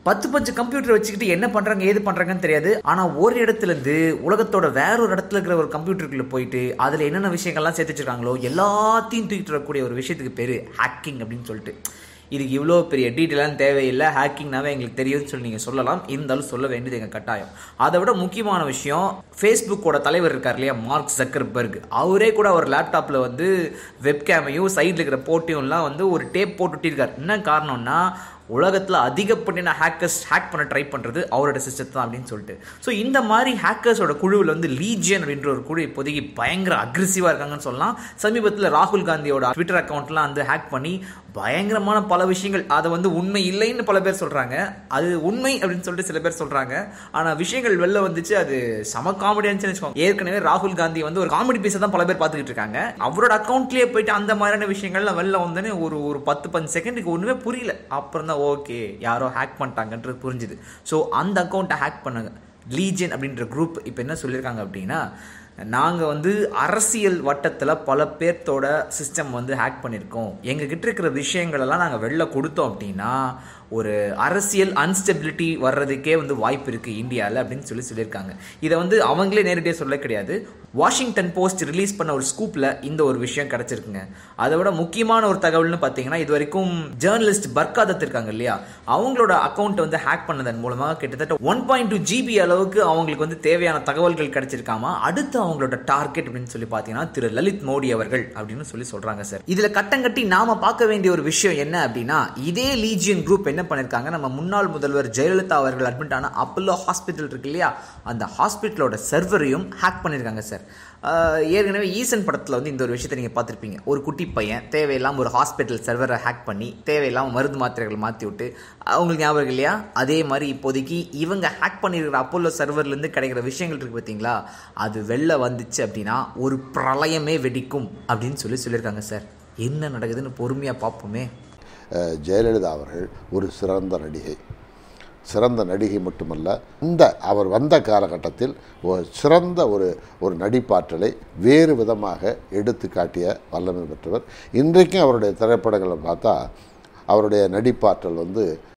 பத்து பஞ்சு கம்ப்யூட்டர் வச்சுக்கிட்டு என்ன பண்றாங்க ஏது பண்றாங்கன்னு தெரியாது ஆனா ஒரு இடத்துல இருந்து உலகத்தோட வேற ஒரு இடத்துல இருக்கிற ஒரு கம்ப்யூட்டருக்குள்ள போயிட்டு அதுல என்னென்ன விஷயங்கள்லாம் சேர்த்து வச்சிருக்காங்களோ எல்லாத்தையும் தூக்கிட்டு வரக்கூடிய ஒரு விஷயத்துக்கு பேரு ஹேக்கிங் அப்படின்னு சொல்லிட்டு இதுக்கு இவ்வளோ பெரிய டீட்டெயிலான தேவையில்லை ஹேக்கிங்னாவே எங்களுக்கு தெரியும்னு சொல்லி நீங்கள் சொல்லலாம் இருந்தாலும் சொல்ல வேண்டியது எங்கள் கட்டாயம் அதை விட முக்கியமான விஷயம் ஃபேஸ்புக்கோட தலைவர் இருக்கார் இல்லையா மார்க் ஜக்கர்பர்க் அவரே கூட அவர் லேப்டாப்பில் வந்து வெப்கேமையும் சைடில் இருக்கிற போட்டியும்லாம் வந்து ஒரு டேப் போட்டு ஒட்டியிருக்கார் என்ன காரணம்னா உலகத்தில் அதிகப்படின ஹேக்கர்ஸ் ஹேக் பண்ண ட்ரை பண்ணுறது அவரோட சிஸ்டத்தை தான் அப்படின்னு சொல்லிட்டு ஸோ இந்த மாதிரி ஹேக்கர்ஸோட குழுவில் வந்து லீஜியன் அப்படின்ற ஒரு குழு இப்போதைக்கு பயங்கர அக்ரெசிவாக இருக்காங்கன்னு சொல்லலாம் சமீபத்தில் ராகுல் காந்தியோட ட்விட்டர் அக்கௌண்ட்லாம் வந்து ஹேக் பண்ணி பயங்கரமான பல விஷயங்கள் அதை வந்து உண்மை இல்லைன்னு பல பேர் சொல்கிறாங்க அது உண்மை அப்படின்னு சொல்லிட்டு சில பேர் சொல்கிறாங்க ஆனால் விஷயங்கள் வெளில வந்துச்சு அது சம காமெடியான்னு வச்சுக்கோங்க ஏற்கனவே ராகுல் காந்தி வந்து ஒரு காமெடி பீஸை தான் பல பேர் பார்த்துக்கிட்டு இருக்காங்க அவரோட அக்கௌண்ட்லேயே போயிட்டு அந்த மாதிரியான விஷயங்கள்லாம் வெளில வந்தோடனே ஒரு ஒரு பத்து பஞ்சு செகண்டுக்கு ஒன்றுமே புரியல அப்புறம் தான் ஓகே யாரோ ஹேக் பண்ணிட்டாங்கன்றது புரிஞ்சுது ஸோ அந்த அக்கௌண்ட்டை ஹேக் பண்ணுங்க லீஜன் அப்படின்ற குரூப் இப்போ என்ன சொல்லியிருக்காங்க அப்படின்னா நாங்கள் வந்து அரசியல் வட்டத்தில் பல பேர்த்தோட சிஸ்டம் வந்து ஹேக் பண்ணியிருக்கோம் எங்ககிட்ட இருக்கிற விஷயங்களெல்லாம் நாங்கள் வெளில கொடுத்தோம் அப்படின்னா ஒரு அரசியல் அன்ஸ்டெபிலிட்டி வர்றதுக்கே வந்து வாய்ப்பு இருக்குது இந்தியாவில் அப்படின்னு சொல்லி சொல்லியிருக்காங்க இதை வந்து அவங்களே நேரடியாக சொல்ல கிடையாது வாஷிங்டன் போஸ்ட் ரிலீஸ் பண்ண ஒரு ஸ்கூப்பில் இந்த ஒரு விஷயம் கிடச்சிருக்குங்க அதை விட முக்கியமான ஒரு தகவல்னு பார்த்தீங்கன்னா இது வரைக்கும் ஜேர்னலிஸ்ட் பர்காதத் இருக்காங்க இல்லையா அவங்களோட அக்கௌண்ட் வந்து ஹேக் பண்ணதன் மூலமாக கிட்டத்தட்ட ஒன் பாயிண்ட் டூ ஜிபி அளவுக்கு அவங்களுக்கு வந்து தேவையான தகவல்கள் கிடைச்சிருக்காமா அடுத்து அவங்களோட டார்கெட் அப்படின்னு சொல்லி பார்த்தீங்கன்னா திரு லலித் மோடி அவர்கள் அப்படின்னு சொல்லி சொல்றாங்க சார் இதுல கட்டங்கட்டி நாம பார்க்க வேண்டிய ஒரு விஷயம் என்ன அப்படின்னா இதே லீஜியன் குரூப் என்ன பண்ணிருக்காங்க நம்ம முன்னாள் முதல்வர் ஜெயலலிதா அவர்கள் அட்மிட் ஆன அப்பல்லோ ஹாஸ்பிட்டல் இருக்கு இல்லையா அந்த ஹாஸ்பிட்டலோட சர்வரையும் ஹேக் பண்ணியிருக்காங்க சார் ஆஹ் ஏற்கனவே ஈசன் படத்தில் வந்து இந்த ஒரு விஷயத்தை நீங்கள் பார்த்துருப்பீங்க ஒரு குட்டி பையன் தேவையில்லாமல் ஒரு ஹாஸ்பிட்டல் சர்வரை ஹேக் பண்ணி தேவையில்லாமல் மருந்து மாத்திரைகள் மாற்றி விட்டு அவங்களுக்கு ஞாபகம் இருக்கு இல்லையா அதே மாதிரி இப்போதைக்கு இவங்க ஹேக் பண்ணியிருக்கிற அப்போலோ சர்வர்லேருந்து கிடைக்கிற விஷயங்கள் இருக்குது பார்த்தீங்களா அது வெளில வந்துச்சு அப்படின்னா ஒரு பிரளயமே வெடிக்கும் அப்படின்னு சொல்லி சொல்லியிருக்காங்க சார் என்ன நடக்குதுன்னு பொறுமையாக பார்ப்போமே அஹ், ஜெயலலிதா அவர்கள் ஒரு சிறந்த நடிகை சிறந்த நடிகை மட்டுமல்ல இந்த அவர் வந்த காலகட்டத்தில் ஒரு சிறந்த ஒரு ஒரு நடிப்பாற்றலை வேறு விதமாக எடுத்து காட்டிய வல்லமை பெற்றவர் இன்றைக்கும் அவருடைய திரைப்படங்களை பார்த்தா அவருடைய நடிப்பாற்றல் வந்து